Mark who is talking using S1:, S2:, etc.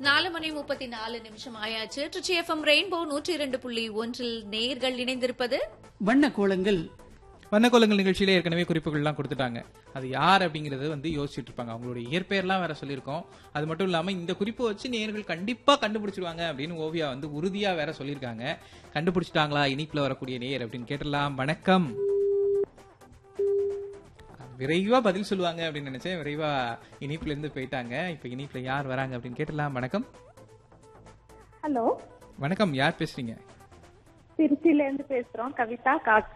S1: நாலு மணி முப்பத்தி நாலு நிமிஷம் ஆயாச்சு ட்ரிச்சி எஃப்எம் ரெயின்போ நூற்றி இரண்டு புள்ளி ஒன்றில் நேர்கள் இணைந்திருப்பது
S2: வண்ண கோலங்கள்
S3: வண்ணக்கோலங்கள் நிகழ்ச்சியில ஏற்கனவே குறிப்புகள்லாம் கொடுத்துட்டாங்க அது யார் அப்படிங்கறது வந்து யோசிச்சுட்டு இருப்பாங்க அவங்களுடைய இயற்பெயர்லாம் வேற சொல்லியிருக்கோம் அது மட்டும் இல்லாம இந்த குறிப்பை வச்சு நேர்கள் கண்டிப்பா கண்டுபிடிச்சிடுவாங்க அப்படின்னு ஓவியா வந்து உறுதியா வேற சொல்லியிருக்காங்க கண்டுபிடிச்சிட்டாங்களா இனிப்புல வரக்கூடிய நேயர் அப்படின்னு கேட்டலாம் வணக்கம் விரைவா பதில் சொல்லுவாங்க அப்படின்னு நினைச்சேன் விரைவா இனிப்புல இருந்து போயிட்டாங்க இப்ப இனிப்புல யார் வராங்க அப்படின்னு கேட்டலாம் வணக்கம்
S4: ஹலோ
S3: வணக்கம் யார் பேசுறீங்க
S4: திருச்சியில இருந்து பேசுறோம் கவிதா காக்